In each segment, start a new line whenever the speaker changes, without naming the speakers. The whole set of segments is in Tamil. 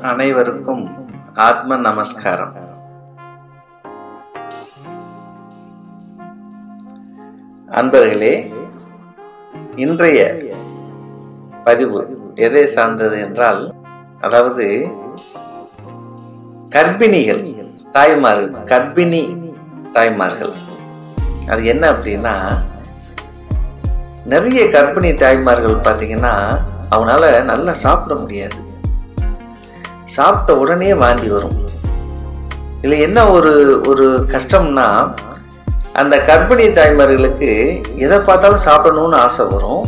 அனைவருக்கும் ஆத்ம நமஸ்காரம் அன்பர்களே இன்றைய பதிவு எதை சார்ந்தது என்றால் அதாவது கர்ப்பிணிகள் தாய்மார்கள் கர்ப்பிணி தாய்மார்கள் அது என்ன அப்படின்னா நிறைய கர்ப்பிணி தாய்மார்கள் பார்த்தீங்கன்னா அவனால நல்லா சாப்பிட முடியாது சாப்பிட்ட உடனே வாந்தி வரும் இதுல என்ன ஒரு ஒரு கஷ்டம்னா அந்த கர்ப்பிணி தாய்மார்களுக்கு எதை பார்த்தாலும் சாப்பிடணும்னு ஆசை வரும்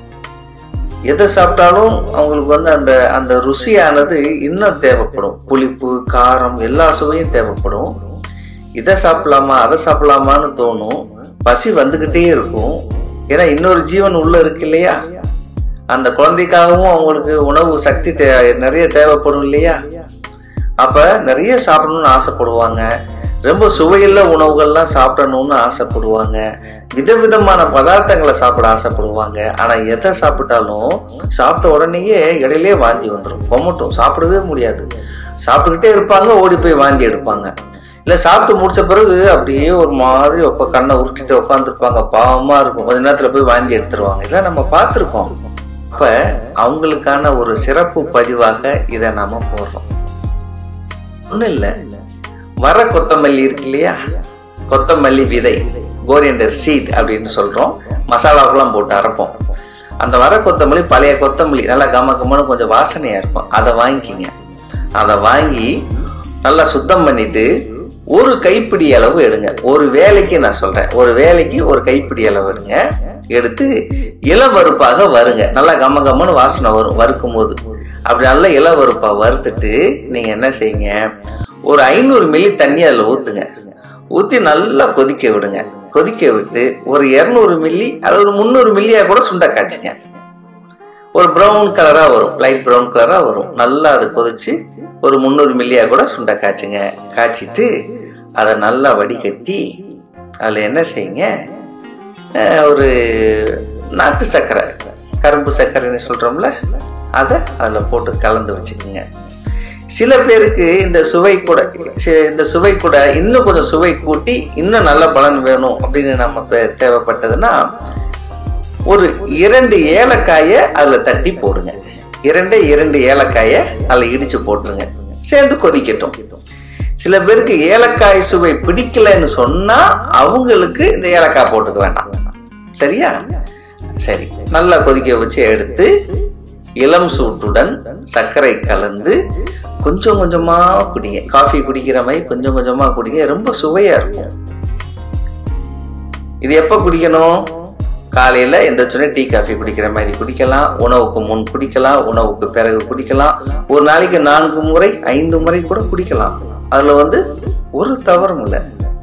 எதை சாப்பிட்டாலும் அவங்களுக்கு வந்து அந்த அந்த ருசியானது இன்னும் தேவைப்படும் புளிப்பு காரம் எல்லா சுவையும் தேவைப்படும் இதை சாப்பிடலாமா அதை சாப்பிடலாமான்னு தோணும் பசி வந்துக்கிட்டே இருக்கும் ஏன்னா இன்னொரு ஜீவன் உள்ள இருக்கு இல்லையா அந்த குழந்தைக்காகவும் அவங்களுக்கு உணவு சக்தி தே நிறைய தேவைப்படும் இல்லையா அப்ப நிறைய சாப்பிடணும்னு ஆசைப்படுவாங்க ரொம்ப சுவையுள்ள உணவுகள்லாம் சாப்பிடணும்னு ஆசைப்படுவாங்க விதவிதமான பதார்த்தங்களை சாப்பிட ஆசைப்படுவாங்க ஆனா எதை சாப்பிட்டாலும் சாப்பிட்ட உடனேயே இடையிலே வாந்தி வந்துடும் கொமட்டும் சாப்பிடவே முடியாது சாப்பிட்டுக்கிட்டே இருப்பாங்க ஓடி போய் வாந்தி எடுப்பாங்க இல்லை சாப்பிட்டு முடிச்ச பிறகு அப்படியே ஒரு மாதிரி உட்கா கண்ணை உருட்டிட்டு உட்காந்துருப்பாங்க பாவமா இருக்கும் கொஞ்ச நேரத்துல போய் வாந்தி எடுத்துருவாங்க இல்லை நம்ம பார்த்துருக்கோம் அப்ப அவங்களுக்கான ஒரு சிறப்பு பதிவாக இதை நாம போடுறோம் ஒன்றும் இல்லை வர கொத்தமல்லி இருக்கு இல்லையா கொத்தமல்லி விதை கோரியண்டர் சீட் அப்படின்னு சொல்றோம் மசாலாவுக்கெல்லாம் போட்டு அரைப்போம் அந்த வர கொத்தமல்லி பழைய கொத்தமல்லி நல்லா கம கம்மனு கொஞ்சம் வாசனையா இருக்கும் அதை வாங்கிக்கிங்க அதை வாங்கி நல்லா சுத்தம் பண்ணிட்டு ஒரு கைப்பிடி அளவு எடுங்க ஒரு வேலைக்கு நான் சொல்றேன் ஒரு வேலைக்கு ஒரு கைப்பிடி அளவு எடுங்க எடுத்து இளவறுப்பாக வருங்க நல்லா கம்ம கம்மனு வாசனை வரும் வறுக்கும் போது அப்படி நல்லா இளவறுப்பா வறுத்துட்டு நீங்க என்ன செய்யுங்க ஒரு ஐநூறு மில்லி தண்ணி அதில் ஊத்துங்க ஊற்றி நல்லா கொதிக்க விடுங்க கொதிக்க விட்டு ஒரு இரநூறு மில்லி அல்லது ஒரு முந்நூறு மில்லியா கூட சுண்டை காய்ச்சுங்க ஒரு ப்ரௌன் கலராக வரும் லைட் ப்ரௌன் கலராக வரும் நல்லா அது கொதிச்சு ஒரு முந்நூறு மில்லியா கூட சுண்டை காய்ச்சுங்க காய்ச்சிட்டு அதை நல்லா வடிகட்டி அதில் என்ன செய்யுங்க ஒரு நாட்டு சர்க்கரை கரும்பு சர்க்கரைன்னு சொல்கிறோம்ல அதை அதில் போட்டு கலந்து வச்சுக்கோங்க சில பேருக்கு இந்த சுவை கூட இந்த சுவை கூட இன்னும் கொஞ்சம் சுவை கூட்டி இன்னும் நல்ல பலன் வேணும் அப்படின்னு நம்ம தேவைப்பட்டதுன்னா ஒரு இரண்டு ஏலக்காயை அதில் தட்டி போடுங்க இரண்டே இரண்டு ஏலக்காயை அதில் இடிச்சு போட்டுருங்க சேர்ந்து கொதிக்கட்டும் சில பேருக்கு ஏலக்காய் சுவை பிடிக்கலன்னு சொன்னா அவங்களுக்கு இந்த ஏலக்காய் போட்டுக்க வேண்டாம் சரியா சரி நல்லா கொதிக்க வச்சு எடுத்து இளம் சூட்டுடன் சர்க்கரை கலந்து கொஞ்சம் கொஞ்சமா குடிங்க காஃபி குடிக்கிற மாதிரி கொஞ்சம் கொஞ்சமா குடிங்க ரொம்ப சுவையா இருக்கும் இது எப்ப குடிக்கணும் காலையில எந்திரிச்சோடனே டீ காஃபி குடிக்கிற மாதிரி குடிக்கலாம் உணவுக்கு முன் குடிக்கலாம் உணவுக்கு பிறகு குடிக்கலாம் ஒரு நாளைக்கு நான்கு முறை ஐந்து முறை கூட குடிக்கலாம் அதுல வந்து ஒரு தவறும் இல்லை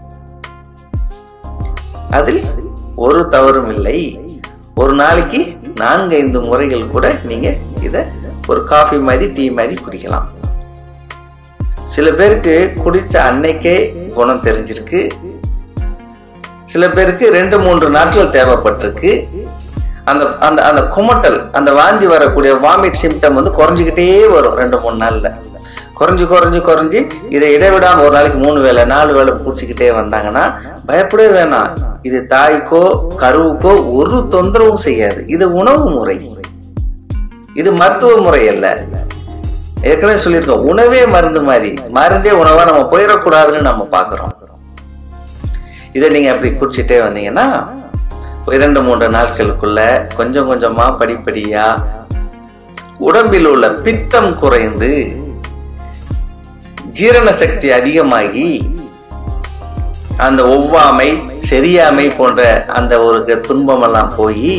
அதில் ஒரு தவறும் இல்லை ஒரு நாளைக்கு நான்கு ஐந்து முறைகள் கூட நீங்க இத ஒரு காஃபி மாதிரி டீ மாதிரி குடிக்கலாம் சில பேருக்கு குடித்த அன்னைக்கே குணம் தெரிஞ்சிருக்கு சில பேருக்கு ரெண்டு மூன்று நாட்கள் தேவைப்பட்டிருக்கு அந்த அந்த அந்த குமட்டல் அந்த வாந்தி வரக்கூடிய வாமிட் சிம்டம் வந்து குறைஞ்சிக்கிட்டே வரும் ரெண்டு மூணு நாள்ல குறைஞ்சு குறைஞ்சு குறைஞ்சி இதை இடைவிடாம ஒரு நாளைக்கு மூணு வேலை நாலு வேலை பூச்சிக்கிட்டே வந்தாங்கன்னா பயப்படவே வேணாம் இது தாய்க்கோ கருவுக்கோ ஒரு தொந்தரவும் செய்யாது இது உணவு முறை இது மருத்துவ முறை அல்ல ஏற்கனவே சொல்லியிருக்கோம் உணவே மருந்து மாதிரி மருந்தே உணவா நம்ம போயிடக்கூடாதுன்னு நம்ம பாக்குறோம் இதை நீங்க அப்படி குடிச்சிட்டே வந்தீங்கன்னா இரண்டு மூன்று நாட்களுக்குள்ள கொஞ்சம் கொஞ்சமா படிப்படியா உடம்பில் உள்ள பித்தம் குறைந்து ஜீரண சக்தி அதிகமாகி அந்த ஒவ்வாமை சரியாமை போன்ற அந்த ஒரு துன்பம் எல்லாம் போய்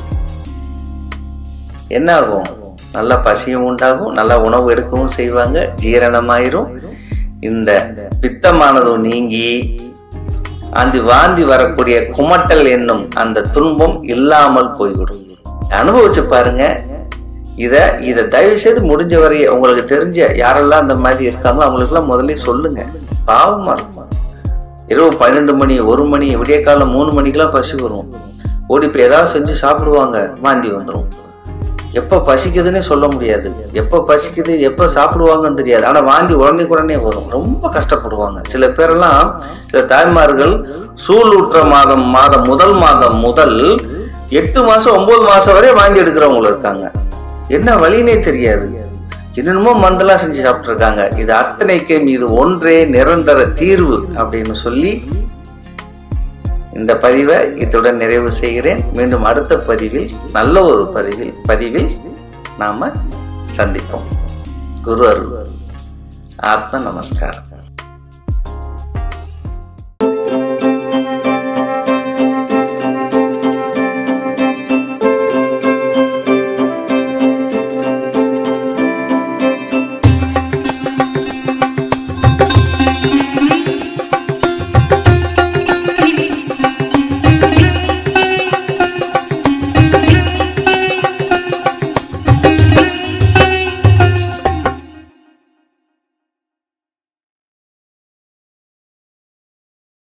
என்ன ஆகும் நல்ல பசியும் உண்டாகும் நல்ல உணவு எடுக்கவும் செய்வாங்க ஜீரணமாயிரும் இந்த பித்தமானதும் நீங்கி அந்த வாந்தி வரக்கூடிய குமட்டல் என்னும் அந்த துன்பம் இல்லாமல் போய்விடும் அனுபவிச்சு பாருங்க இத இத தயவு செய்து முடிஞ்ச வரை உங்களுக்கு தெரிஞ்ச யாரெல்லாம் அந்த மாதிரி இருக்காங்களோ அவங்களுக்குலாம் முதல்ல சொல்லுங்க பாவமா இருக்கும் இரவு பன்னெண்டு மணி ஒரு மணி விடிய காலம் மூணு மணிக்கெல்லாம் பசி வரும் ஓடி போய் ஏதாவது செஞ்சு சாப்பிடுவாங்க வாந்தி வந்துடும் எப்போ பசிக்குதுன்னே சொல்ல முடியாது எப்போ பசிக்குது எப்போ சாப்பிடுவாங்கன்னு தெரியாது ஆனால் வாந்தி உடனே உடனே வரும் ரொம்ப கஷ்டப்படுவாங்க சில பேரெல்லாம் சில தாய்மார்கள் சூலூற்ற மாதம் மாதம் முதல் மாதம் முதல் எட்டு மாசம் ஒன்பது மாசம் வரை வாங்கி எடுக்கிறவங்க இருக்காங்க என்ன வழினே தெரியாது என்னென்னமோ மந்தெல்லாம் செஞ்சு சாப்பிட்ருக்காங்க இது அத்தனைக்கும் இது ஒன்றே நிரந்தர தீர்வு அப்படின்னு சொல்லி இந்த பதிவை இத்துடன் நிறைவு செய்கிறேன் மீண்டும் அடுத்த பதிவில் நல்ல ஒரு பதிவில் பதிவில் நாம சந்திப்போம் குரு அருள் ஆத்ம நமஸ்காரம்